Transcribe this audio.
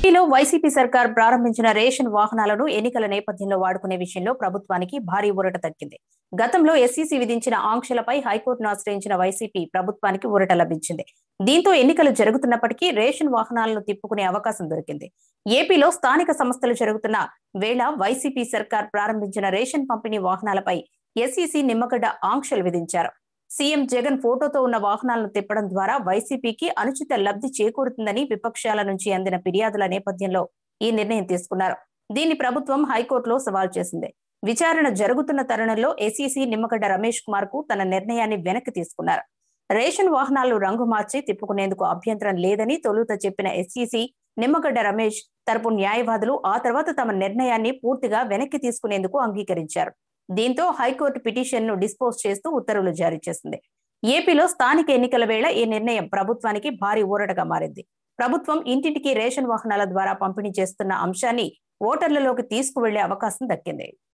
ఏపీలో వైసీపీ సర్కార్ ప్రారంభించిన రేషన్ వాహనాలను ఎన్నికల నేపథ్యంలో వాడుకునే విషయంలో ప్రభుత్వానికి భారీ ఊరట దక్కింది గతంలో ఎస్సీసీ విధించిన ఆంక్షలపై హైకోర్టును ఆశ్రయించిన వైసీపీ ప్రభుత్వానికి ఊరట లభించింది దీంతో ఎన్నికలు జరుగుతున్నప్పటికీ రేషన్ వాహనాలను తిప్పుకునే అవకాశం దొరికింది ఏపీలో స్థానిక సంస్థలు జరుగుతున్న వేళ వైసీపీ సర్కార్ ప్రారంభించిన రేషన్ పంపిణీ వాహనాలపై ఎస్సీసీ నిమ్మగడ్డ ఆంక్షలు విధించారు సీఎం జగన్ ఫోటోతో ఉన్న వాహనాలను తిప్పడం ద్వారా వైసీపీకి అనుచిత లబ్ధి చేకూరుతుందని విపక్షాల నుంచి అందిన ఫిర్యాదుల నేపథ్యంలో ఈ నిర్ణయం తీసుకున్నారు దీన్ని ప్రభుత్వం హైకోర్టులో సవాల్ చేసింది విచారణ జరుగుతున్న తరుణంలో ఎస్ఈసీ నిమ్మగడ్డ రమేష్ కుమార్ కు తన నిర్ణయాన్ని వెనక్కి తీసుకున్నారు రేషన్ వాహనాలు రంగు మార్చి తిప్పుకునేందుకు అభ్యంతరం లేదని తొలుత చెప్పిన ఎస్ఈసీ నిమ్మగడ్డ రమేష్ తరపు న్యాయవాదులు ఆ తర్వాత తమ నిర్ణయాన్ని పూర్తిగా వెనక్కి తీసుకునేందుకు అంగీకరించారు దీంతో హైకోర్టు పిటిషన్ ను డిస్పోజ్ చేస్తూ ఉత్తర్వులు జారీ చేసింది ఏపీలో స్థానిక ఎన్నికల వేళ ఈ నిర్ణయం ప్రభుత్వానికి భారీ ఊరటగా మారింది ప్రభుత్వం ఇంటింటికి రేషన్ వాహనాల ద్వారా పంపిణీ చేస్తున్న అంశాన్ని ఓటర్లలోకి తీసుకువెళ్లే అవకాశం దక్కింది